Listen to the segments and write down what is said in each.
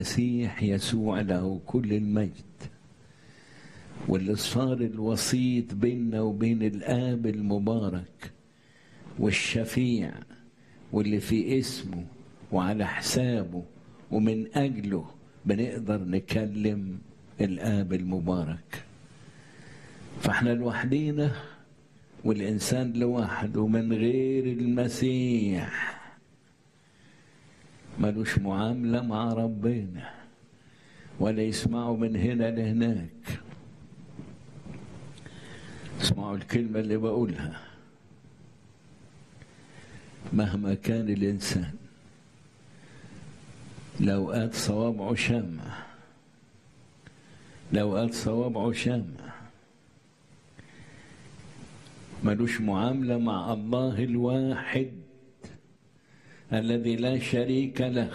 المسيح يسوع له كل المجد واللي صار الوسيط بيننا وبين الآب المبارك والشفيع واللي في اسمه وعلى حسابه ومن أجله بنقدر نكلم الآب المبارك فاحنا لوحدينا والإنسان لوحده من غير المسيح ملوش معاملة مع ربنا ولا يسمعوا من هنا لهناك اسمعوا الكلمة اللي بقولها مهما كان الإنسان لو قاد صوابعه شمع لو قاد صوابعه شمع ملوش معاملة مع الله الواحد الذي لا شريك له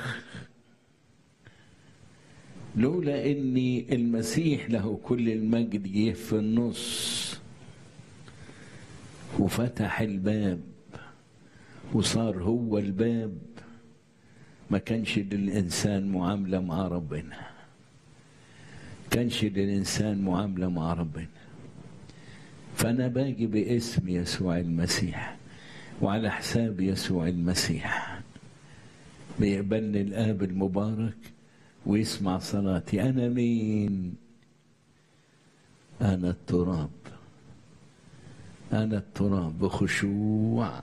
لولا اني المسيح له كل المجد جه في النص وفتح الباب وصار هو الباب ما كانش للإنسان معاملة مع ربنا كانش للإنسان معاملة مع ربنا فأنا باجي باسم يسوع المسيح وعلى حساب يسوع المسيح بيقبلني الآب المبارك ويسمع صلاتي أنا مين؟ أنا التراب أنا التراب بخشوع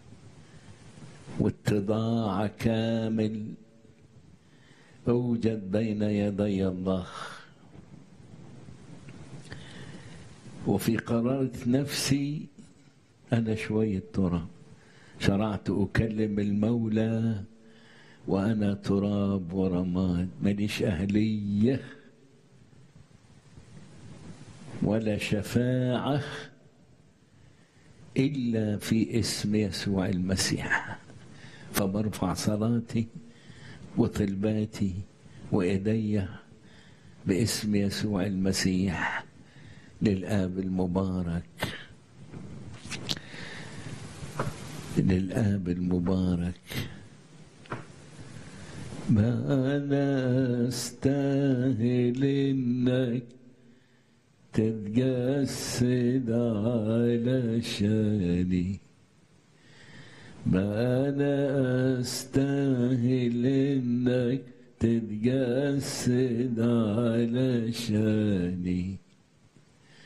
واتضاع كامل أوجد بين يدي الله وفي قرارة نفسي أنا شوية تراب شرعت أكلم المولى وأنا تراب ورماد ماليش أهلية ولا شفاعة إلا في اسم يسوع المسيح فبرفع صلاتي وطلباتي وإيدي باسم يسوع المسيح للآب المبارك للآب المبارك ما أنا أستاهل إنك تتجسد على شاني ما أنا أستاهل إنك تتجسد على شاني